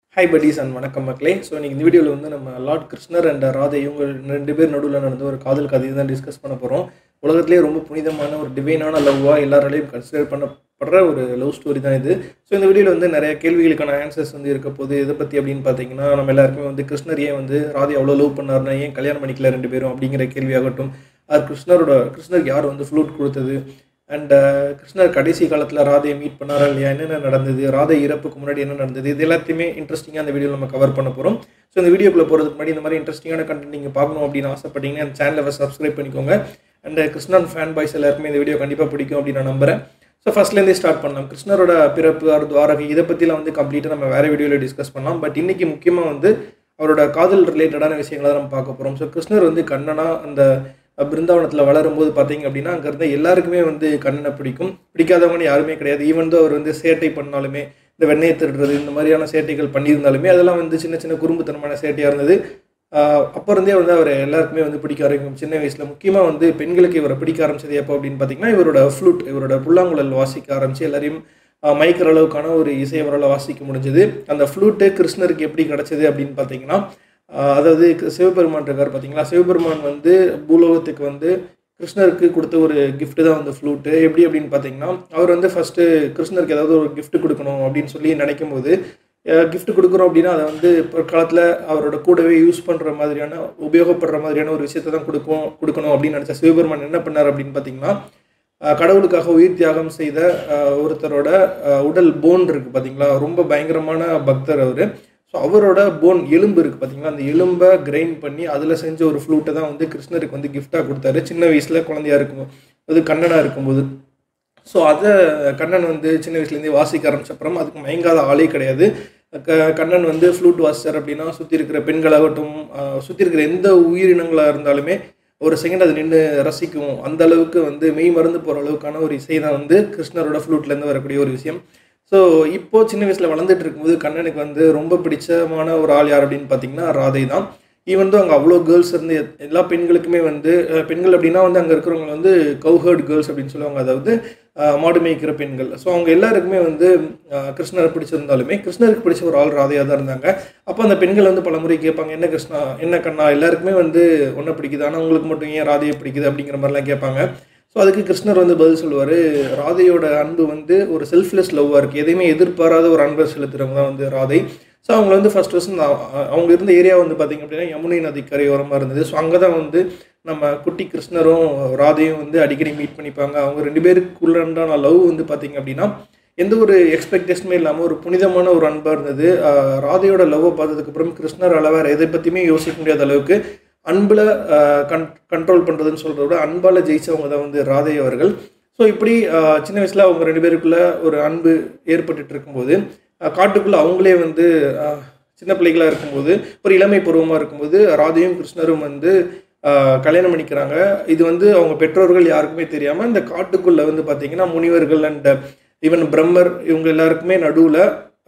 hi buddies and வணக்கம் மக்களே so இன்னைக்கு இந்த வீடியோவில் வந்து நம்ம லார்ட் கிருஷ்ணர் அண்ட் ராதை இவங்க ரெண்டு பேர் நடுவில் நடந்த ஒரு காதல் கதையை தான் டிஸ்கஸ் பண்ண போகிறோம் உலகத்திலேயே ரொம்ப புனிதமான ஒரு டிவைனான லவ்வாக எல்லாராலையும் கன்சிடர் பண்ணப்படுற ஒரு லவ் ஸ்டோரி தான் இது ஸோ இந்த வீடியோவில் வந்து நிறைய கேள்விகளுக்கான ஆன்சர்ஸ் வந்து இருக்க போது இதை பற்றி அப்படின்னு பார்த்தீங்கன்னா நம்ம எல்லாருக்குமே வந்து கிருஷ்ணர் ஏன் வந்து ராதை அவ்வளோ லவ் பண்ணாருன்னா ஏன் கல்யாணம் பண்ணிக்கல ரெண்டு பேரும் அப்படிங்கிற கேள்வியாகட்டும் அது கிருஷ்ணரோட கிருஷ்ணருக்கு யார் வந்து ஃப்ளூட் கொடுத்தது அண்ட் கிருஷ்ணர் கடைசி காலத்தில் ராதையை மீட் பண்ணாரா இல்லையா என்னென்ன நடந்தது ராதை இறப்புக்கு முன்னாடி என்ன நடந்தது இது எல்லாத்தையுமே இன்ட்ரெஸ்டிங்காக அந்த வீடியோவில் நம்ம கவர் பண்ண போகிறோம் ஸோ இந்த வீடியோக்குள்ளே போகிறதுக்கு முன்னாடி இந்த மாதிரி இன்ட்ரெஸ்டிங்கான கண்டென்ட் நீங்கள் பார்க்கணும் அப்படின்னு ஆசைப்பட்டீங்கன்னா அந்த சேனலை சப்ஸ்கிரைப் பண்ணிக்கோங்க அண்ட் கிருஷ்ணன் ஃபேன் பாய்ஸ் எல்லாருக்குமே இந்த வீடியோ கண்டிப்பாக பிடிக்கும் அப்படின்னு நான் நம்புறேன் ஸோ ஃபர்ஸ்ட்லேருந்தே ஸ்டார்ட் பண்ணலாம் கிருஷ்ணரோட பிறப்பு அவர் துவாரகை இதை பற்றிலாம் வந்து கம்ப்ளீட்டாக நம்ம வேறு வீடியோவில் டிஸ்கஸ் பண்ணலாம் பட் இன்னைக்கு முக்கியமாக வந்து அவரோட காதல் ரிலேட்டடான விஷயங்களை தான் நம்ம பார்க்க போகிறோம் ஸோ கிருஷ்ணர் வந்து கண்ணனா அந்த பிருந்தாவனத்தில் வளரும்போது பார்த்தீங்க அப்படின்னா அங்கே இருந்த எல்லாருக்குமே வந்து கண்ணனை பிடிக்கும் பிடிக்காதவங்கன்னு யாருமே கிடையாது ஈவன் அவர் வந்து சேட்டை பண்ணாலுமே இந்த வெண்ணெயை திருடுறது இந்த மாதிரியான சேட்டைகள் பண்ணியிருந்தாலுமே அதெல்லாம் வந்து சின்ன சின்ன குறும்புத்தனமான சேட்டையாக இருந்தது ஆஹ் அப்போ இருந்தே வந்து அவர் எல்லாருக்குமே வந்து பிடிக்க ஆரம்பிக்கும் சின்ன வயசில் முக்கியமாக வந்து பெண்களுக்கு இவரை பிடிக்க ஆரம்பிச்சது எப்போ அப்படின்னு பார்த்தீங்கன்னா இவரோட ஃப்ளூட் இவரோட புல்லாங்குழல் வாசிக்க ஆரம்பித்து எல்லாரையும் ஆஹ் மயக்கிற அளவுக்கான ஒரு இசை அவரால் வாசிக்க முடிஞ்சது அந்த ஃப்ளூட்டு கிருஷ்ணருக்கு எப்படி கிடச்சிது அப்படின்னு பார்த்தீங்கன்னா ஆஹ் அதாவது கு- சிவபெருமான் இருக்கார் பார்த்தீங்களா சிவபெருமான் வந்து பூலோகத்துக்கு வந்து கிருஷ்ணருக்கு கொடுத்த ஒரு gift தான் வந்து ஃப்ளூட்டு எப்படி அப்படின்னு பார்த்தீங்கன்னா அவர் வந்து ஃபஸ்ட்டு கிருஷ்ணருக்கு ஏதாவது ஒரு gift கொடுக்கணும் அப்படின்னு சொல்லி நினைக்கும் போது கிஃப்ட் கொடுக்குறோம் அப்படின்னா அதை வந்து பிற்காலத்தில் அவரோட கூடவே யூஸ் பண்ணுற மாதிரியான உபயோகப்படுற மாதிரியான ஒரு விஷயத்தை தான் கொடுக்கும் கொடுக்கணும் அப்படின்னு நினச்ச சிவபெருமான் என்ன பண்ணார் அப்படின்னு பார்த்தீங்கன்னா அஹ் கடவுளுக்காக உயிர் தியாகம் செய்த அஹ், ஒருத்தரோட அஹ், உடல் போன் இருக்குது பார்த்தீங்களா ரொம்ப பயங்கரமான பக்தர் அவர் ஸோ அவரோட போன் எலும்பு இருக்குது பார்த்தீங்களா அந்த எலும்பை கிரைண்ட் பண்ணி அதில் செஞ்ச ஒரு ஃப்ளூட்டை தான் வந்து கிருஷ்ணருக்கு வந்து கிஃப்டாக கொடுத்தாரு சின்ன வயசில் குழந்தையா இருக்கும்போது அது கண்ணனாக இருக்கும்போது ஸோ அதை கண்ணன் வந்து சின்ன வயசுலேருந்தே வாசிக்க ஆரம்பிச்ச அப்புறம் அதுக்கு மயங்காத ஆளே கிடையாது க கண்ணன் வந்து ஃப்ளூட் வாசிச்சார் அப்படின்னா சுற்றி இருக்கிற பெண்களாகட்டும் சுற்றி இருக்கிற எந்த உயிரினங்களாக இருந்தாலுமே ஒரு செகண்ட் அது நின்று ரசிக்கும் அந்த அளவுக்கு வந்து மெய் மறந்து போகிற அளவுக்கான ஒரு இசை தான் வந்து கிருஷ்ணரோட ஃப்ளூட்லேருந்து வரக்கூடிய ஒரு விஷயம் ஸோ இப்போ சின்ன வயசில் வளர்ந்துட்டு இருக்கும்போது கண்ணனுக்கு வந்து ரொம்ப பிடிச்சமான ஒரு ஆள் யார் அப்படின்னு பார்த்தீங்கன்னா ராதை தான் ஈவன் தான் அங்கே அவ்வளோ கேர்ள்ஸ் இருந்து எத்- எல்லா பெண்களுக்குமே வந்து அஹ், பெண்கள் அப்படின்னா வந்து அங்கே இருக்கிறவங்க வந்து கவுஹர்ட் கேர்ள்ஸ் அப்படின்னு சொல்லுவாங்க அதாவது அஹ், மாடு மேய்க்கிற பெண்கள் ஸோ அவங்க எல்லாருக்குமே வந்து அஹ், கிருஷ்ணரை பிடிச்சிருந்தாலுமே கிருஷ்ணருக்கு பிடிச்ச ஒரு ஆள் ராதையாக தான் இருந்தாங்க அப்போ அந்த பெண்கள் வந்து பலமுறை கேட்பாங்க என்ன கிருஷ்ணா என்ன கண்ணா எல்லாருக்குமே வந்து ஒன்றை பிடிக்குது ஆனால் உங்களுக்கு மட்டும் ஏன் ராதையை பிடிக்குது அப்படிங்கிற மாதிரிலாம் கேட்பாங்க ஸோ அதுக்கு கிருஷ்ணர் வந்து பதில் சொல்லுவார் ராதையோட அன்பு வந்து ஒரு செல்ஃப்லெஸ் லவ்வாக இருக்குது எதையுமே எதிர்பாராத ஒரு அன்பை செலுத்துறவங்க தான் வந்து ராதை ஸோ அவங்க வந்து ஃபர்ஸ்ட் ஃபர்ஸ்ட் அவங்க இருந்த ஏரியா வந்து பார்த்திங்க அப்படின்னா யமுனை நதி கரையோரமாக இருந்தது ஸோ அங்கே தான் வந்து நம்ம குட்டி கிருஷ்ணரும் ராதையும் வந்து அடிக்கடி மீட் பண்ணிப்பாங்க அவங்க ரெண்டு பேருக்குள்ளான லவ் வந்து பார்த்திங்க அப்படின்னா எந்த ஒரு எக்ஸ்பெக்டேஷனுமே இல்லாமல் ஒரு புனிதமான ஒரு அன்பாக இருந்தது ஆஹ் ராதையோட லவ்வை பார்த்ததுக்கப்புறம் கிருஷ்ணரால் வேறு எதை பற்றியுமே யோசிக்க முடியாத அளவுக்கு அன்பில் கன் கண்ட்ரோல் பண்ணுறதுன்னு சொல்கிறத விட அன்பால் ஜெயிச்சவங்க தான் வந்து ராதை அவர்கள் ஸோ இப்படி ஆஹ் சின்ன வயசில் அவங்க ரெண்டு பேருக்குள்ள ஒரு அன்பு ஏற்பட்டுட்டு இருக்கும்போது ஆஹ் காட்டுக்குள்ள அவங்களே வந்து ஆஹ் சின்ன பிள்ளைகளாக இருக்கும்போது ஒரு இளமை பருவமாக இருக்கும்போது ராதையும் கிருஷ்ணரும் வந்து ஆஹ் கல்யாணம் பண்ணிக்கிறாங்க இது வந்து அவங்க பெற்றோர்கள் யாருக்குமே தெரியாமல் இந்த காட்டுக்குள்ளே வந்து பார்த்தீங்கன்னா முனிவர்கள் அண்ட் ஈவன் பிரம்மர் இவங்க எல்லாருக்குமே நடுவில்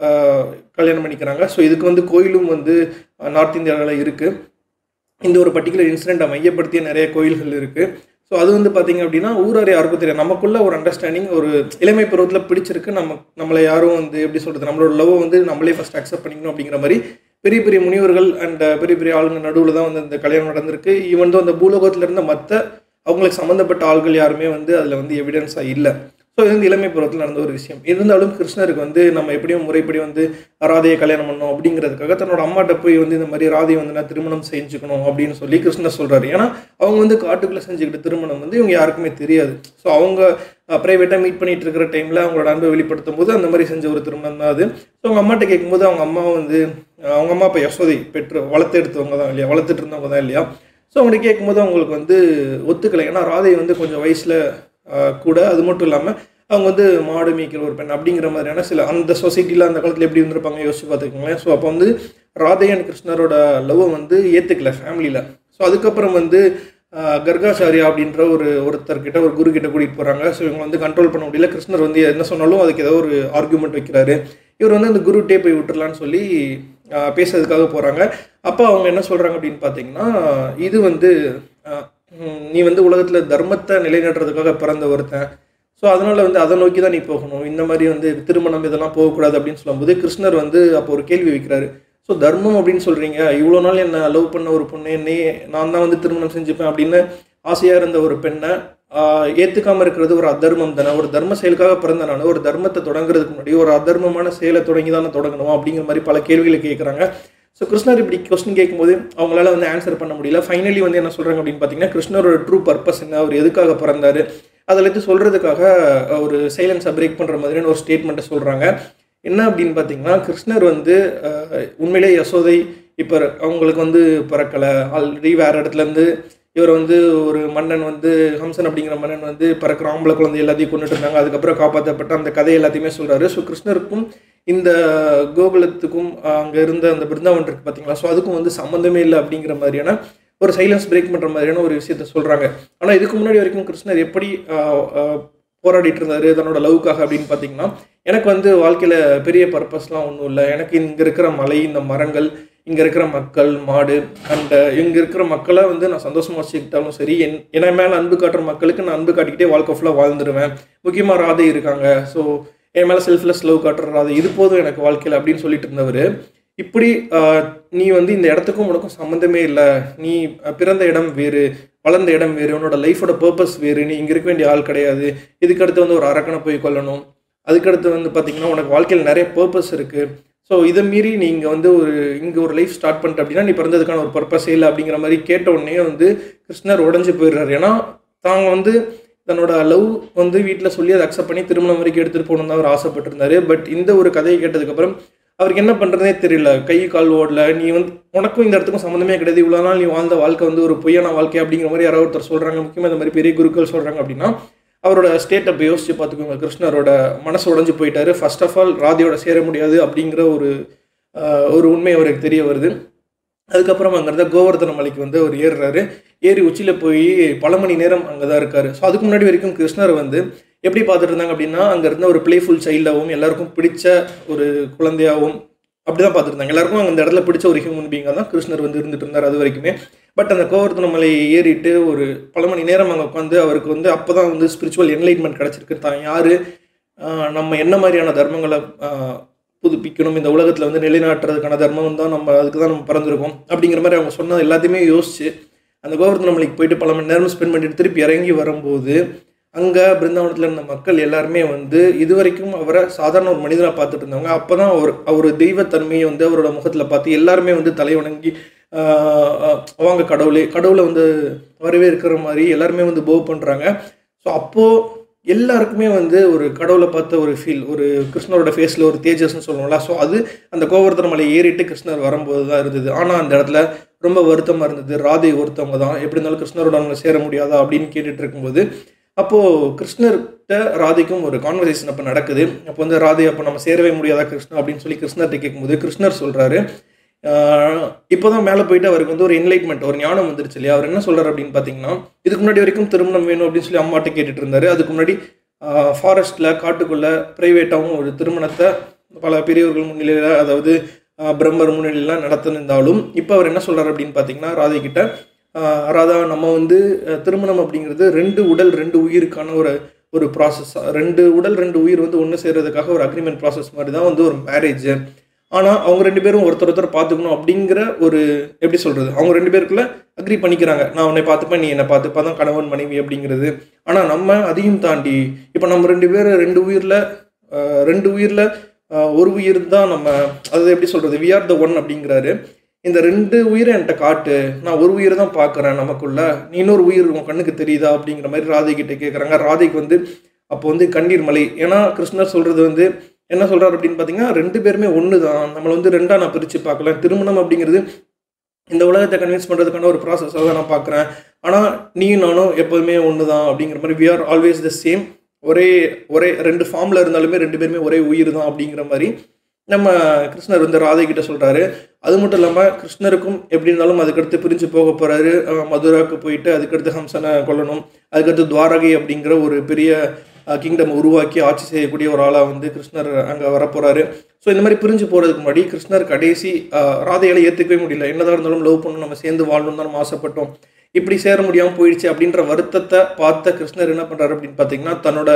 கல்யாணம் பண்ணிக்கிறாங்க ஸோ இதுக்கு வந்து கோயிலும் வந்து நார்த் இந்தியாவில் இருக்குது இந்த ஒரு பர்டிகுலர் இன்சிடெண்ட்டை மையப்படுத்திய நிறைய கோயில்கள் இருக்குது ஸோ அது வந்து பார்த்தீங்க அப்படின்னா ஊரார் யாருக்கும் தெரியும் நமக்குள்ள ஒரு அண்டர்ஸ்டாண்டிங் ஒரு இளமை பருவத்தில் பிடிச்சிருக்கு நம்ம நம்மளை யாரும் வந்து எப்படி சொல்கிறது நம்மளோட லவ் வந்து நம்மளே ஃபஸ்ட் அக்செப்ட் பண்ணிக்கணும் அப்படிங்கிற மாதிரி பெரிய பெரிய முனிவர்கள் அண்ட் பெரிய பெரிய ஆளுங்க நடுவில் தான் வந்து இந்த கல்யாணம் நடந்திருக்கு ஈவன் தான் அந்த பூலோகத்தில் இருந்த மற்ற அவங்களுக்கு சம்மந்தப்பட்ட ஆள்கள் யாருமே வந்து அதில் வந்து எவிடன்ஸாக இல்லை ஸோ இது வந்து இளமை பருவத்தில் நடந்த ஒரு விஷயம் இருந்தாலும் கிருஷ்ணருக்கு வந்து நம்ம எப்படியும் முறைப்படி வந்து ராதையை கல்யாணம் பண்ணணும் அப்படிங்கிறதுக்காக தன்னோட அம்மாட்ட போய் வந்து இந்த மாதிரி ராதையை வந்து நான் திருமணம் செஞ்சுக்கணும் அப்படின்னு சொல்லி கிருஷ்ணர் சொல்கிறாரு ஏன்னா அவங்க வந்து காட்டுக்குள்ளே செஞ்சுக்கிட்ட திருமணம் வந்து இவங்க யாருக்குமே தெரியாது ஸோ அவங்க ப்ரைவேட்டாக மீட் பண்ணிட்டு இருக்கிற டைமில் அவங்களோட அன்பை வெளிப்படுத்தும் போது அந்த மாதிரி செஞ்ச ஒரு திருமணம் தான் அது ஸோ அவங்க அம்மாட்ட கேட்கும்போது அவங்க அம்மா வந்து அஹ் அவங்க அம்மா இப்போ யசோதை பெற்று வளர்த்து எடுத்தவங்க தான் இல்லையா வளர்த்துட்டு இருந்தவங்க தான் இல்லையா ஸோ அவங்கள்ட்ட கேட்கும்போது அவங்களுக்கு வந்து ஒத்துக்கலை ஏன்னா ராதை வந்து கொஞ்சம் வயசில் கூட அது மட்டும் இல்லாமல் அவங்க வந்து மாடு மேய்க்கிற ஒரு பெண் அப்படிங்கிற மாதிரியான சில அந்த சொசைட்டியில் அந்த காலத்தில் எப்படி இருந்திருப்பாங்க யோசிச்சு பார்த்துக்கோங்களேன் ஸோ அப்போ வந்து ராதை அண்ட் கிருஷ்ணரோட லவ்வை வந்து ஏற்றுக்கல ஃபேமிலியில் ஸோ அதுக்கப்புறம் வந்து ஆஹ், கர்காச்சாரியா அப்படின்ற ஒரு ஒருத்தர்கிட்ட ஒரு குரு கிட்ட கூட்டிகிட்டு போகிறாங்க ஸோ இவங்க வந்து கண்ட்ரோல் பண்ண முடியல கிருஷ்ணர் வந்து என்ன சொன்னாலும் அதுக்கு ஏதோ ஒரு ஆர்குமெண்ட் வைக்கிறாரு இவர் வந்து அந்த குருட்டே போய் விட்டுறலான்னு சொல்லி ஆஹ், பேசுறதுக்காக போகிறாங்க அப்போ அவங்க என்ன சொல்கிறாங்க அப்படின்னு பார்த்தீங்கன்னா இது வந்து ஆஹ், உம், நீ வந்து உலகத்தில் தர்மத்தை நிலைநாட்டுறதுக்காக பிறந்த ஒருத்தன் ஸோ ஸோ அதனால் வந்து அதை நோக்கி தான் நீ போகணும் இந்த மாதிரி வந்து திருமணம் இதெல்லாம் போகக்கூடாது அப்படின்னு சொல்லும்போது கிருஷ்ணர் வந்து அப்போ ஒரு கேள்வி வைக்கிறாரு ஸோ தர்மம் அப்படின்னு சொல்கிறீங்க இவ்வளோ நாள் என்ன லவ் பண்ண ஒரு பொண்ணு என்னை நான் தான் வந்து திருமணம் செஞ்சுப்பேன் அப்படின்னு ஆசையாக இருந்த ஒரு பெண்ணை ஏற்றுக்காமல் இருக்கிறது ஒரு அதர்மம் தானே ஒரு தர்ம செயலுக்காக பிறந்த நான் ஒரு தர்மத்தை தொடங்குறதுக்கு முன்னாடி ஒரு அதர்மமான செயலை தொடங்கி தானே தொடங்கணும் அப்படிங்கிற மாதிரி பல கேள்விகளை கேட்குறாங்க ஸோ கிருஷ்ணர் இப்படி கொஸ்டின் கேட்கும்போது அவங்களால வந்து ஆன்சர் பண்ண முடியல ஃபைனலி வந்து என்ன சொல்கிறாங்க அப்படின்னு பார்த்தீங்கன்னா கிருஷ்ணரோட ட்ரூ பர்பஸ் என்ன அவர் எதுக்காக பிறந்தாரு அதில் இருந்து சொல்கிறதுக்காக ஒரு சைலன்ஸை பிரேக் பண்ணுற மாதிரியான ஒரு ஸ்டேட்மெண்ட்டை சொல்கிறாங்க என்ன அப்படின்னு பார்த்தீங்கன்னா கிருஷ்ணர் வந்து அஹ், உண்மையிலே யசோதை இப்போ அவங்களுக்கு வந்து பிறக்கலை ஆல்ரெடி வேறு இடத்துலேருந்து இவர் வந்து ஒரு மன்னன் வந்து ஹம்சன் அப்படிங்கிற மன்னன் வந்து பிறக்கிற ஆம்பளை குழந்தை எல்லாத்தையும் கொண்டுட்டு இருந்தாங்க அதுக்கப்புறம் காப்பாற்றப்பட்ட அந்த கதை எல்லாத்தையுமே சொல்கிறாரு ஸோ கிருஷ்ணருக்கும் இந்த கோகுலத்துக்கும் அங்கே இருந்த அந்த பிருந்தாவன் இருக்கு பார்த்தீங்களா ஸோ அதுக்கும் வந்து சம்மந்தமே இல்லை அப்படிங்கிற மாதிரியான ஒரு சைலன்ஸ் பிரேக் பண்ணுற மாதிரியான ஒரு விஷயத்த சொல்கிறாங்க ஆனால் இதுக்கு முன்னாடி வரைக்கும் கிருஷ்ணர் எப்படி ஆஹ், ஆஹ், போராடிட்டு இருந்தாரு தன்னோட லவ்க்காக அப்படின்னு பார்த்தீங்கன்னா எனக்கு வந்து வாழ்க்கையில் பெரிய பர்பஸ்லாம் ஒன்றும் இல்லை எனக்கு இங்கே இருக்கிற மலை இந்த மரங்கள் இங்கே இருக்கிற மக்கள் மாடு அண்ட் இங்கே இருக்கிற மக்களை வந்து நான் சந்தோஷமாக வச்சுக்கிட்டாலும் சரி என் என மேலே அன்பு காட்டுற மக்களுக்கு நான் அன்பு காட்டிக்கிட்டே வாழ்க்கை ஃபுல்லாக வாழ்ந்துருவேன் முக்கியமாக ராதை இருக்காங்க ஸோ என் மேலே செல்ஃப்லெஸ் லவ் காட்டுற ராதை இது போதும் எனக்கு வாழ்க்கையில் அப்படின்னு சொல்லிட்டு இருந்தவர் இப்படி ஆஹ், நீ வந்து இந்த இடத்துக்கும் உனக்கும் சம்மந்தமே இல்லை நீ அஹ், பிறந்த இடம் வேறு வளர்ந்த இடம் வேறு உன்னோட லைஃபோட பர்பஸ் வேறு நீ இங்கே இருக்க வேண்டிய ஆள் கிடையாது இதுக்கடுத்து வந்து ஒரு அரக்கனை போய் கொல்லணும் அதுக்கடுத்து வந்து பார்த்தீங்கன்னா உனக்கு வாழ்க்கையில் நிறைய பர்பஸ் இருக்குது ஸோ இதை மீறி நீ இங்கே வந்து ஒரு இங்கே ஒரு லைஃப் ஸ்டார்ட் பண்ணிட்ட அப்படின்னா நீ பிறந்ததுக்கான ஒரு பர்பஸே இல்லை அப்படிங்கிற மாதிரி கேட்ட உடனே வந்து கிருஷ்ணர் உடஞ்சி போயிடுறாரு ஏன்னா தாங்க வந்து தன்னோட லவ் வந்து வீட்டில் சொல்லி அதை அக்செப்ட் பண்ணி திருமணம் வரைக்கும் எடுத்துகிட்டு போகணும் தான் அவர் ஆசைப்பட்டிருந்தாரு பட் இந்த ஒரு கதையை கேட்டதுக்கப்புறம் அவருக்கு என்ன பண்ணுறதே தெரியல கை கால் ஓடல நீ வந்து உனக்கும் இந்த இடத்துக்கும் சம்மந்தமே கிடையாது இவ்வளோ நாள் நீ வாழ்ந்த வாழ்க்கை வந்து ஒரு பொய்யான வாழ்க்கை அப்படிங்கிற மாதிரி யாராவது ஒருத்தர் சொல்கிறாங்க முக்கியமாக இந்த மாதிரி பெரிய குருக்கள் சொல்கிறாங்க அப்படின்னா அவரோட ஸ்டேட்டை இப்போ யோசிச்சு பார்த்துக்கோங்க கிருஷ்ணரோட மனசு உடைஞ்சு போயிட்டாரு ஃபர்ஸ்ட் ஆஃப் ஆல் ராதியோட சேர முடியாது அப்படிங்கிற ஒரு ஆஹ், ஒரு உண்மை அவருக்கு தெரிய வருது அதுக்கப்புறம் அங்கே இருந்த கோவர்தன மலைக்கு வந்து அவர் ஏறுறாரு ஏறி உச்சியில் போய் பல மணி நேரம் அங்கே தான் இருக்காரு ஸோ அதுக்கு முன்னாடி வரைக்கும் கிருஷ்ணர் வந்து எப்படி பார்த்துட்டு இருந்தாங்க அப்படின்னா அங்கே இருந்த ஒரு பிளேஃபுல் சைல்டாகவும் எல்லாருக்கும் பிடிச்ச ஒரு குழந்தையாகவும் அப்படி தான் பார்த்துருந்தாங்க எல்லாருக்கும் அந்த இடத்துல பிடிச்ச ஒரு ஹியூமன் பீங்காக தான் கிருஷ்ணர் வந்து இருந்துட்டு இருந்தார் அது வரைக்குமே பட் அந்த கோவர்த்தன மலையை ஏறிட்டு ஒரு பல மணி நேரம் அங்கே உட்காந்து அவருக்கு வந்து அப்போ தான் வந்து ஸ்பிரிச்சுவல் என்லைட்மெண்ட் கிடச்சிருக்கு தான் யார் நம்ம என்ன மாதிரியான தர்மங்களை ஆஹ், புதுப்பிக்கணும் இந்த உலகத்தில் வந்து நிலைநாட்டுறதுக்கான தர்மம் தான் நம்ம அதுக்கு தான் நம்ம பிறந்திருக்கோம் அப்படிங்கிற மாதிரி அவங்க சொன்னது எல்லாத்தையுமே யோசிச்சு அந்த கோவர்த்தன மலைக்கு போயிட்டு பல மணி நேரம் ஸ்பெண்ட் பண்ணிட்டு திருப்பி இறங்கி வரும்போது அங்கே பிருந்தாவனத்தில் இருந்த மக்கள் எல்லாருமே வந்து இதுவரைக்கும் அவரை சாதாரண ஒரு மனிதனாக பார்த்துட்டு இருந்தவங்க அப்போ தான் அவர் அவர் தெய்வத்தன்மையை வந்து அவரோட முகத்தில் பார்த்து எல்லாருமே வந்து தலை வணங்கி ஆஹ், ஆஹ், வாங்க கடவுளே கடவுளை வந்து வரவே இருக்கிற மாதிரி எல்லாருமே வந்து போவ் பண்ணுறாங்க ஸோ அப்போது எல்லாருக்குமே வந்து ஒரு கடவுளை பார்த்த ஒரு ஃபீல் ஒரு கிருஷ்ணரோட ஃபேஸில் ஒரு தேஜஸ்ன்னு சொல்லுவோம்ல ஸோ அது அந்த கோவர்த்தன மலை ஏறிட்டு கிருஷ்ணர் வரும்போது தான் இருந்தது ஆனால் அந்த இடத்துல ரொம்ப வருத்தமாக இருந்தது ராதை ஒருத்தவங்க தான் எப்படி இருந்தாலும் கிருஷ்ணரோட அவங்க சேர முடியாதா அப்படின்னு கேட்டுட்டு இருக்கும்போது அப்போது கிருஷ்ணர்கிட்ட ராதைக்கும் ஒரு கான்வர்சேஷன் அப்போ நடக்குது அப்போ வந்து ராதை அப்போ நம்ம சேரவே முடியாதா கிருஷ்ணா அப்படின்னு சொல்லி கிருஷ்ணர்கிட்ட கேட்கும்போது கிருஷ்ணர் சொல்கிறாரு இப்போ தான் மேலே போயிட்டு அவருக்கு வந்து ஒரு என்லைட்மெண்ட் ஒரு ஞானம் வந்துருச்சு இல்லையா அவர் என்ன சொல்கிறார் அப்படின்னு பார்த்தீங்கன்னா இதுக்கு முன்னாடி வரைக்கும் திருமணம் வேணும் அப்படின்னு சொல்லி அம்மாட்ட கேட்டுட்டு இருந்தாரு அதுக்கு முன்னாடி ஃபாரஸ்ட்டில் காட்டுக்குள்ளே ப்ரைவேட்டாகவும் ஒரு திருமணத்தை பல பெரியவர்கள் முன்னிலையில் அதாவது ஆஹ் பிரம்மர் முன்னிலையெல்லாம் நடத்திருந்தாலும் இப்போ அவர் என்ன சொல்கிறார் அப்படின்னு பார்த்தீங்கன்னா ராதை கிட்ட ஆஹ் ராதா நம்ம வந்து அஹ், திருமணம் அப்படிங்கிறது ரெண்டு உடல் ரெண்டு உயிருக்கான ஒரு ஒரு ப்ராசஸ் ரெண்டு உடல் ரெண்டு உயிர் வந்து ஒன்று சேர்றதுக்காக ஒரு அக்ரிமெண்ட் ப்ராசஸ் மாதிரி தான் வந்து ஒரு மேரேஜ் ஆனால் அவங்க ரெண்டு பேரும் ஒருத்தர் ஒருத்தர் பார்த்துக்கணும் அப்படிங்கிற ஒரு எப்படி சொல்கிறது அவங்க ரெண்டு பேருக்குள்ள அக்ரி பண்ணிக்கிறாங்க நான் உன்னை பார்த்துப்பேன் நீ என்னை பார்த்துப்பா தான் கணவன் மனைவி அப்படிங்கிறது ஆனால் நம்ம அதையும் தாண்டி இப்போ நம்ம ரெண்டு பேர் ரெண்டு உயிரில் ரெண்டு உயிரில் ஒரு உயிர் தான் நம்ம அது எப்படி சொல்கிறது வி ஆர் த ஒன் அப்படிங்கிறாரு இந்த ரெண்டு உயிரை என்கிட்ட காட்டு நான் ஒரு உயிரை தான் பார்க்குறேன் நமக்குள்ள நீ இன்னொரு உயிர் உன் கண்ணுக்கு தெரியுதா அப்படிங்கிற மாதிரி ராதை கிட்ட கேட்குறாங்க ராதைக்கு வந்து அப்போ வந்து கண்ணீர் மலை ஏன்னா கிருஷ்ணர் சொல்கிறது வந்து என்ன சொல்கிறார் அப்படின்னு பார்த்தீங்கன்னா ரெண்டு பேருமே ஒன்று தான் நம்மளை வந்து ரெண்டாக நான் பிரித்து பார்க்கல திருமணம் அப்படிங்கிறது இந்த உலகத்தை கன்வின்ஸ் பண்ணுறதுக்கான ஒரு ப்ராசஸாக தான் நான் பார்க்குறேன் ஆனால் நீயும் நானும் எப்போதுமே ஒன்று தான் அப்படிங்கிற மாதிரி we are always the same ஒரே ஒரே ரெண்டு ஃபார்மில் இருந்தாலுமே ரெண்டு பேருமே ஒரே உயிர் தான் அப்படிங்கிற மாதிரி நம்ம கிருஷ்ணர் வந்து ராதை கிட்ட சொல்கிறாரு அது மட்டும் இல்லாமல் கிருஷ்ணருக்கும் எப்படி இருந்தாலும் அதுக்கடுத்து பிரிஞ்சு போக போகிறாரு மதுராவுக்கு போயிட்டு அதுக்கடுத்து ஹம்சனை கொல்லணும் அதுக்கடுத்து துவாரகை அப்படிங்கிற ஒரு பெரிய கிங்டம் உருவாக்கி ஆட்சி செய்யக்கூடிய ஒரு ஆளாக வந்து கிருஷ்ணர் அங்கே வரப்போகிறாரு ஸோ இந்த மாதிரி பிரிஞ்சு போகிறதுக்கு முன்னாடி கிருஷ்ணர் கடைசி ஆஹ், ராதையால ஏற்றுக்கவே முடியல என்னதான் இருந்தாலும் லவ் பண்ணணும் நம்ம சேர்ந்து வாழணும் தான் நம்ம ஆசைப்பட்டோம் இப்படி சேர முடியாமல் போயிடுச்சு அப்படின்ற வருத்தத்தை பார்த்த கிருஷ்ணர் என்ன பண்ணுறாரு அப்படின்னு பார்த்தீங்கன்னா தன்னோட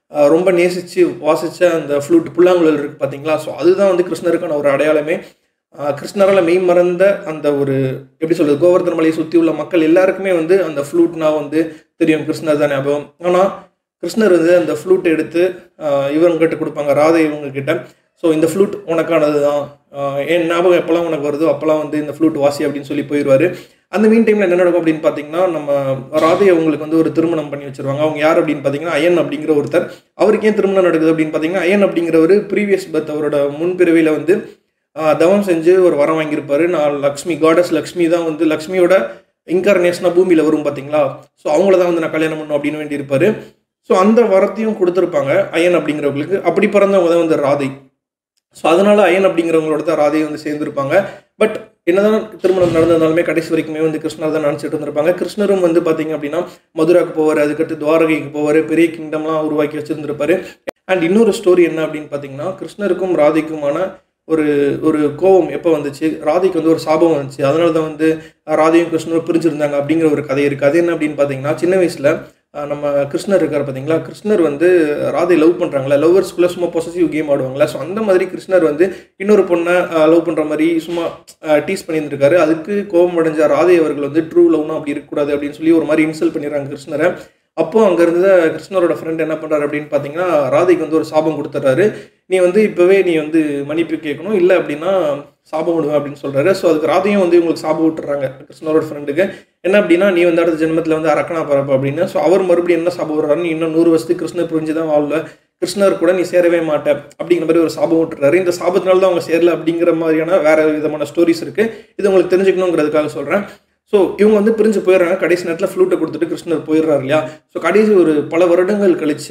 ஆஹ் ரொம்ப நேசித்து வாசித்த அந்த ஃப்ளூட் புல்லாங்குழல் இருக்குது பார்த்தீங்களா ஸோ அதுதான் வந்து கிருஷ்ணருக்கான ஒரு அடையாளமே ஆஹ் கிருஷ்ணரால் மெய் மறந்த அந்த ஒரு எப்படி சொல்றது கோவர்தன மலையை சுற்றி உள்ள மக்கள் எல்லாருக்குமே வந்து அந்த ஃப்ளூட்னா வந்து தெரியும் கிருஷ்ணர் தான் ஞாபகம் ஆனால் கிருஷ்ணர் வந்து அந்த ஃப்ளூட் எடுத்து ஆஹ் இவங்ககிட்ட கொடுப்பாங்க ராதை இவங்க கிட்ட ஸோ இந்த ஃப்ளூட் உனக்கானது தான் என் ஞாபகம் எப்போல்லாம் உனக்கு வருதோ அப்போல்லாம் வந்து இந்த ஃப்ளூட் வாசி அப்படின்னு சொல்லி போயிடுவார் அந்த மீன் டைமில் என்ன நடக்கும் அப்படின்னு பார்த்தீங்கன்னா நம்ம ராதை அவங்களுக்கு வந்து ஒரு திருமணம் பண்ணி வச்சிருவாங்க அவங்க யார் அப்படின்னு பார்த்தீங்கன்னா அயன் அப்படிங்கிற ஒருத்தர் அவருக்கு ஏன் திருமணம் நடக்குது அப்படின்னு பார்த்தீங்கன்னா அயன் அப்படிங்கிறவர் ப்ரீவியஸ் பர்த் அவரோட முன்பிறவியில் வந்து ஆஹ் தவம் செஞ்சு ஒரு வரம் வாங்கியிருப்பாரு நான் லக்ஷ்மி காடஸ் லக்ஷ்மி தான் வந்து லக்ஷ்மியோட இன்கார்னேஷனாக பூமியில் வரும் பார்த்தீங்களா ஸோ அவங்கள தான் வந்து நான் கல்யாணம் பண்ணணும் அப்படின்னு வேண்டியிருப்பாரு ஸோ அந்த வரத்தையும் கொடுத்துருப்பாங்க அயன் அப்படிங்கிறவங்களுக்கு அப்படி பிறந்தவங்க தான் வந்து ராதை ஸோ அதனால அயன் அப்படிங்கிறவங்களோட தான் ராதை வந்து சேர்ந்துருப்பாங்க பட் என்னதான் திருமணம் நடந்ததாலுமே கடைசி வரைக்குமே வந்து கிருஷ்ணர் தான் நினச்சிட்டு இருந்திருப்பாங்க கிருஷ்ணரும் வந்து பார்த்தீங்க அப்படின்னா மதுராக்கு போவார் அதுக்கடுத்து துவாரகைக்கு போவார் பெரிய கிங்டம்லாம் உருவாக்கி வச்சிருந்திருப்பாரு அண்ட் இன்னொரு ஸ்டோரி என்ன அப்படின்னு பார்த்தீங்கன்னா கிருஷ்ணருக்கும் ராதைக்குமான ஒரு ஒரு கோபம் எப்போ வந்துச்சு ராதைக்கு வந்து ஒரு சாபம் வந்துச்சு அதனால தான் வந்து ராதையும் கிருஷ்ணரும் பிரிஞ்சிருந்தாங்க அப்படிங்கிற ஒரு கதை இருக்குது அது என்ன அப்படின்னு பார்த்தீங்கன்னா சின்ன வயசில் நம்ம கிருஷ்ணர் இருக்கார் பார்த்தீங்களா கிருஷ்ணர் வந்து ராதை லவ் பண்ணுறாங்களா லவ்வர்ஸ்குள்ளே சும்மா பொசசிவ் கேம் ஆடுவாங்களா ஸோ அந்த மாதிரி கிருஷ்ணர் வந்து இன்னொரு பொண்ணை லவ் பண்ணுற மாதிரி சும்மா டீஸ் பண்ணியிருந்திருக்காரு அதுக்கு கோபம் அடைஞ்ச ராதை அவர்கள் வந்து ட்ரூ லவ்னா அப்படி இருக்கக்கூடாது அப்படின்னு சொல்லி ஒரு மாதிரி இன்சல்ட் பண்ணிடுறாங்க கிருஷ்ணரை அப்போ அங்கே இருந்த கிருஷ்ணரோட ஃப்ரெண்ட் என்ன பண்ணுறாரு அப்படின்னு பார்த்தீங்கன்னா ராதைக்கு வந்து ஒரு சாபம் கொடுத்துட்றாரு நீ வந்து இப்போவே நீ வந்து மன்னிப்பு கேட்கணும் இல்லை அப்படின்னா சாபம் விடுவேன் அப்படின்னு சொல்கிறாரு ஸோ அதுக்கு ராதையும் வந்து இவங்களுக்கு சாபம் விட்டுறாங்க கிருஷ்ணரோட ஃப்ரெண்டுக்கு என்ன அப்படின்னா நீ வந்து அடுத்த ஜென்மத்தில் வந்து அரக்கனா பரப்பு அப்படின்னு ஸோ அவர் மறுபடியும் என்ன சாபம் விடுறாருன்னு இன்னும் நூறு வருஷத்துக்கு கிருஷ்ணர் புரிஞ்சு தான் வாழ்ல கிருஷ்ணர் கூட நீ சேரவே மாட்ட அப்படிங்கிற மாதிரி ஒரு சாபம் விட்டுறாரு இந்த சாபத்தினால தான் அவங்க சேரல அப்படிங்கிற மாதிரியான வேற விதமான ஸ்டோரிஸ் இருக்குது இது உங்களுக்கு தெரிஞ்சுக்கணுங்கிறதுக்காக சொல்கிறேன் ஸோ இவங்க வந்து பிரிஞ்சு போயிடுறாங்க கடைசி நேரத்தில் ஃப்ளூட்டை கொடுத்துட்டு கிருஷ்ணர் போயிடுறாரு இல்லையா ஸோ கடைசி ஒரு பல வருடங்கள் கழித்து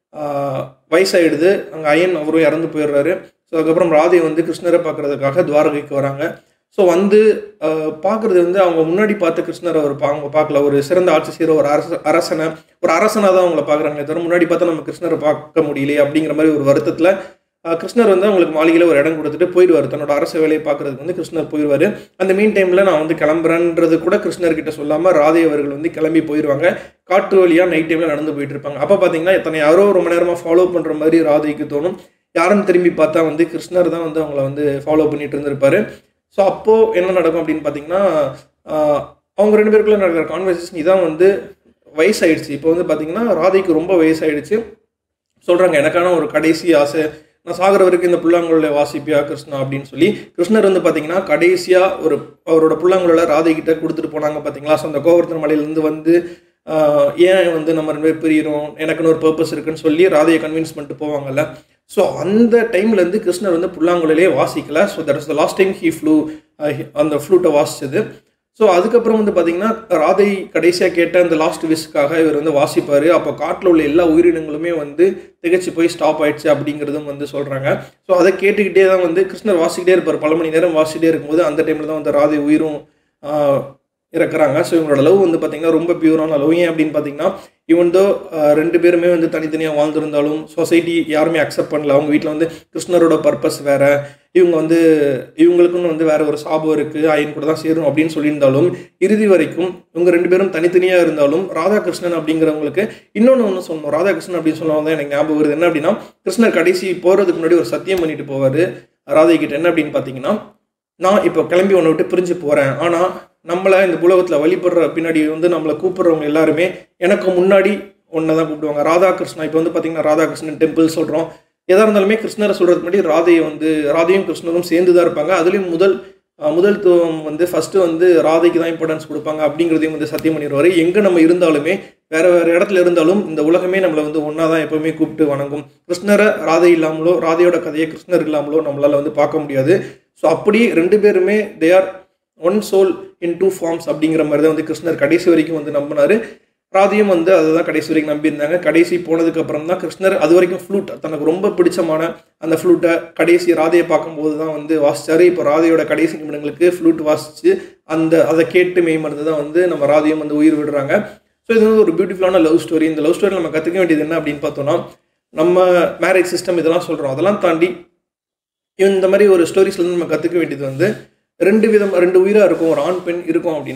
வயசாயிடுது அங்கே அயன் அவரும் இறந்து போயிடுறாரு ஸோ அதுக்கப்புறம் ராதை வந்து கிருஷ்ணரை பார்க்கறதுக்காக துவாரகைக்கு வராங்க ஸோ வந்து பார்க்குறது வந்து அவங்க முன்னாடி பார்த்த கிருஷ்ணர் அவர் பா அவங்க பார்க்கல ஒரு சிறந்த ஆட்சி செய்கிற ஒரு அரச அரசனை ஒரு அரசனாக தான் அவங்கள பார்க்குறாங்க தவிர முன்னாடி பார்த்தா நம்ம கிருஷ்ணரை பார்க்க முடியலையே அப்படிங்கிற மாதிரி ஒரு வருத்தத்தில் கிருஷ்ணர் வந்து அவங்களுக்கு மாளிகையில் ஒரு இடம் கொடுத்துட்டு போயிடுவார் தன்னோட அரசு வேலையை பார்க்கறதுக்கு வந்து கிருஷ்ணர் போயிடுவார் அந்த மீன் டைமில் நான் வந்து கிளம்புறேன்றது கூட கிருஷ்ணர்கிட்ட சொல்லாமல் ராதை அவர்கள் வந்து கிளம்பி போயிடுவாங்க காட்டு வழியாக நைட் டைமில் நடந்து போயிட்டு இருப்பாங்க அப்போ பார்த்தீங்கன்னா எத்தனை யாரோ ரொம்ப நேரமாக ஃபாலோ பண்ணுற மாதிரி ராதைக்கு தோணும் யாருன்னு திரும்பி பார்த்தா வந்து கிருஷ்ணர் தான் வந்து அவங்கள வந்து ஃபாலோ பண்ணிட்டு இருந்திருப்பாரு ஸோ அப்போது என்ன நடக்கும் அப்படின்னு பார்த்தீங்கன்னா அவங்க ரெண்டு பேருக்குள்ள நடக்கிற கான்வர்சேஷன் இதான் வந்து வயசாயிடுச்சு இப்போ வந்து பார்த்தீங்கன்னா ராதைக்கு ரொம்ப வயசாயிடுச்சு சொல்கிறாங்க எனக்கான ஒரு கடைசி ஆசை நான் சாகிற வரைக்கும் இந்த புல்லாங்குழலை வாசிப்பியா கிருஷ்ணா அப்படின்னு சொல்லி கிருஷ்ணர் வந்து பார்த்தீங்கன்னா கடைசியாக ஒரு அவரோட புல்லாங்குழலை ராதை கிட்ட கொடுத்துட்டு போனாங்க பார்த்தீங்களா ஸோ அந்த கோவர்த்தன மலையிலேருந்து வந்து ஏன் வந்து நம்ம ரெண்டு பேர் பிரியிறோம் எனக்குன்னு ஒரு பர்பஸ் இருக்குன்னு சொல்லி ராதையை கன்வின்ஸ் பண்ணிட்டு போவாங்கல்ல ஸோ அந்த டைம்லேருந்து கிருஷ்ணர் வந்து புல்லாங்குழலே வாசிக்கல so that is the last time he flu அந்த ஃப்ளூட்டை வாசிச்சது ஸோ அதுக்கப்புறம் வந்து பார்த்தீங்கன்னா ராதை கடைசியாக கேட்ட அந்த லாஸ்ட் விஸ்க்காக இவர் வந்து வாசிப்பார் அப்போ காட்டில் உள்ள எல்லா உயிரினங்களுமே வந்து திகச்சு போய் ஸ்டாப் ஆயிடுச்சு அப்படிங்கிறதும் வந்து சொல்கிறாங்க ஸோ அதை கேட்டுக்கிட்டே தான் வந்து கிருஷ்ணர் வாசிக்கிட்டே இருப்பார் பல மணி நேரம் வாசிக்கிட்டே இருக்கும்போது அந்த டைமில் தான் வந்து ராதை உயிரும் இறக்குறாங்க ஸோ இவங்களோட லவ் வந்து பார்த்திங்கன்னா ரொம்ப பியூரான லவ் ஏன் அப்படின்னு பார்த்தீங்கன்னா இவன் தோ ரெண்டு பேருமே வந்து தனித்தனியாக வாழ்ந்திருந்தாலும் சொசைட்டி யாருமே அக்செப்ட் பண்ணல அவங்க வீட்டில் வந்து கிருஷ்ணரோட பர்பஸ் வேறு இவங்க வந்து இவங்களுக்குன்னு வந்து வேற ஒரு சாபம் இருக்குது அயன் கூட தான் சேரும் அப்படின்னு சொல்லியிருந்தாலும் இறுதி வரைக்கும் இவங்க ரெண்டு பேரும் தனித்தனியாக இருந்தாலும் ராதாகிருஷ்ணன் அப்படிங்கிறவங்களுக்கு இன்னொன்று ஒன்று சொன்னோம் ராதாகிருஷ்ணன் அப்படின்னு சொன்னவங்க தான் எனக்கு ஞாபகம் வருது என்ன அப்படின்னா கிருஷ்ணர் கடைசி போகிறதுக்கு முன்னாடி ஒரு சத்தியம் பண்ணிட்டு போவார் ராதை கிட்ட என்ன அப்படின்னு பார்த்தீங்கன்னா நான் இப்போ கிளம்பி ஒன்று விட்டு பிரிஞ்சு போகிறேன் ஆனால் நம்மளை இந்த உலகத்தில் வழிபடுற பின்னாடி வந்து நம்மளை கூப்பிட்றவங்க எல்லாருமே எனக்கு முன்னாடி ஒன்றை தான் கூப்பிடுவாங்க ராதாகிருஷ்ணா இப்போ வந்து பார்த்தீங்கன்னா ராதாகிருஷ்ணன் டெம்பிள் சொல்கிறோம் எதாக இருந்தாலுமே கிருஷ்ணரை சொல்கிறதுக்கு முன்னாடி ராதையை வந்து ராதையும் கிருஷ்ணரும் சேர்ந்து தான் இருப்பாங்க அதுலேயும் முதல் முதல்த்துவம் வந்து ஃபஸ்ட்டு வந்து ராதைக்கு தான் இம்பார்ட்டன்ஸ் கொடுப்பாங்க அப்படிங்கிறதையும் வந்து சத்தியம் பண்ணிடுவார் எங்கே நம்ம இருந்தாலுமே வேறு வேறு இடத்துல இருந்தாலும் இந்த உலகமே நம்மளை வந்து ஒன்றா தான் எப்போவுமே கூப்பிட்டு வணங்கும் கிருஷ்ணரை ராதை இல்லாமலோ ராதையோட கதையை கிருஷ்ணர் இல்லாமலோ நம்மளால் வந்து பார்க்க முடியாது ஸோ அப்படி ரெண்டு பேருமே they are one soul in two forms அப்படிங்கிற மாதிரி தான் வந்து கிருஷ்ணர் கடைசி வரைக்கும் வந்து நம்பினார் ராதையும் வந்து அதை தான் கடைசி வரைக்கும் நம்பியிருந்தாங்க கடைசி போனதுக்கு அப்புறம் தான் கிருஷ்ணர் அது வரைக்கும் ஃப்ளூட் தனக்கு ரொம்ப பிடிச்சமான அந்த ஃப்ளூட்டை கடைசி ராதையை பார்க்கும்போது தான் வந்து வாசிச்சாரு இப்போ ராதையோட கடைசி நிமிடங்களுக்கு ஃப்ளூட் வாசிச்சு அந்த அதை கேட்டு மேம்படுத்து தான் வந்து நம்ம ராதையும் வந்து உயிர் விடுறாங்க ஸோ இது வந்து ஒரு பியூட்டிஃபுல்லான லவ் ஸ்டோரி இந்த லவ் ஸ்டோரி நம்ம கற்றுக்க வேண்டியது என்ன அப்படின்னு பார்த்தோம்னா நம்ம மேரேஜ் சிஸ்டம் இதெல்லாம் சொல்கிறோம் அதெல்லாம் தாண்டி இந்த மாதிரி ஒரு ஸ்டோரிஸ்லேருந்து நம்ம கற்றுக்க வேண்டியது வந்து ரெண்டு விதம் ரெண்டு உயிராக இருக்கும் ஒரு ஆண் பெண் இருக்கும் அப்படின்னா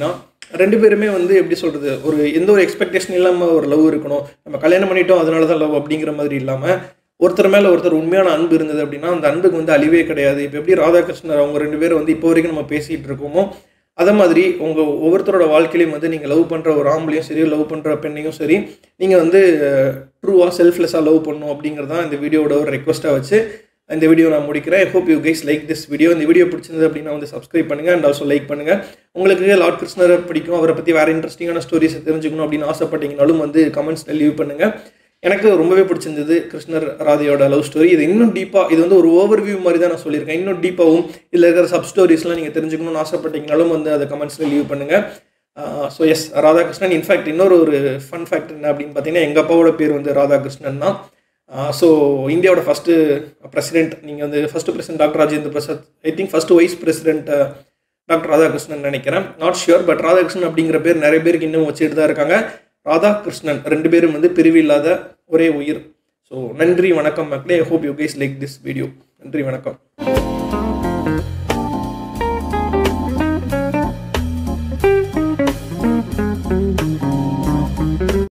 ரெண்டு பேருமே வந்து எப்படி சொல்கிறது ஒரு எந்த ஒரு எக்ஸ்பெக்டேஷன் இல்லாமல் ஒரு லவ் இருக்கணும் நம்ம கல்யாணம் பண்ணிட்டோம் அதனால தான் லவ் அப்படிங்கிற மாதிரி இல்லாமல் ஒருத்தர் மேலே ஒருத்தர் உண்மையான அன்பு இருந்தது அப்படின்னா அந்த அன்புக்கு வந்து அழிவே கிடையாது இப்போ எப்படி ராதாகிருஷ்ணர் அவங்க ரெண்டு பேரும் வந்து இப்போ வரைக்கும் நம்ம பேசிகிட்டு இருக்கோமோ அதே மாதிரி உங்கள் ஒவ்வொருத்தரோட வாழ்க்கையிலையும் வந்து நீங்கள் லவ் பண்ணுற ஒரு ஆம்பளையும் சரி லவ் பண்ணுற பெண்ணையும் சரி நீங்கள் வந்து ட்ரூவாக செல்ஃப்லெஸ்ஸாக லவ் பண்ணணும் அப்படிங்கிறது தான் இந்த வீடியோட ஒரு ரெக்வஸ்ட்டாக வச்சு இந்த வீடியோ நான் முடிக்கிறேன் I hope you guys like this video இந்த வீடியோ பிடிச்சிருந்தது அப்படின்னா வந்து சப்ஸ்கிரைப் பண்ணுங்கள் அண்ட் ஆல்சோ லைக் பண்ணுங்கள் உங்களுக்கு லார்ட் கிருஷ்ணரை பிடிக்கும் அவரை பற்றி வேறு இன்ட்ரெஸ்டிங்கான ஸ்டோரிஸ் தெரிஞ்சுக்கணும் அப்படின்னு ஆசைப்பட்டீங்கனாலும் வந்து கமெண்ட்ஸில் லீவ் பண்ணுங்கள் எனக்கு ரொம்பவே பிடிச்சிருந்தது கிருஷ்ணர் ராதையோட லவ் ஸ்டோரி இது இன்னும் டீப்பாக இது வந்து ஒரு ஓவர் வியூ மாதிரி தான் நான் சொல்லியிருக்கேன் இன்னும் டீப்பாகவும் இதில் இருக்கிற சப் ஸ்டோரிஸ்லாம் நீங்கள் தெரிஞ்சுக்கணும்னு ஆசைப்பட்டீங்கனாலும் வந்து அதை கமெண்ட்ஸில் லீவ் பண்ணுங்கள் ஸோ எஸ் ராதாகிருஷ்ணன் இன்ஃபேக்ட் இன்னொரு ஒரு ஃபன் ஃபேக்ட் என்ன அப்படின்னு பார்த்தீங்கன்னா எங்கள் அப்பாவோட பேர் வந்து ராதாகிருஷ்ணன் தான் ஸோ இந்தியாவோட ஃபஸ்ட்டு பிரசிடென்ட் நீங்கள் வந்து first president doctor Rajendra Prasad I think first vice president doctor Radhakrishnan நினைக்கிறேன் நாட் ஷியோர் பட் ராதாகிருஷ்ணன் அப்படிங்கிற பேர் நிறைய பேருக்கு இன்னும் வச்சுட்டு தான் இருக்காங்க ராதாகிருஷ்ணன் ரெண்டு பேரும் வந்து பிரிவு இல்லாத ஒரே உயிர் ஸோ நன்றி வணக்கம் மக்களே I hope you guys like this video நன்றி வணக்கம்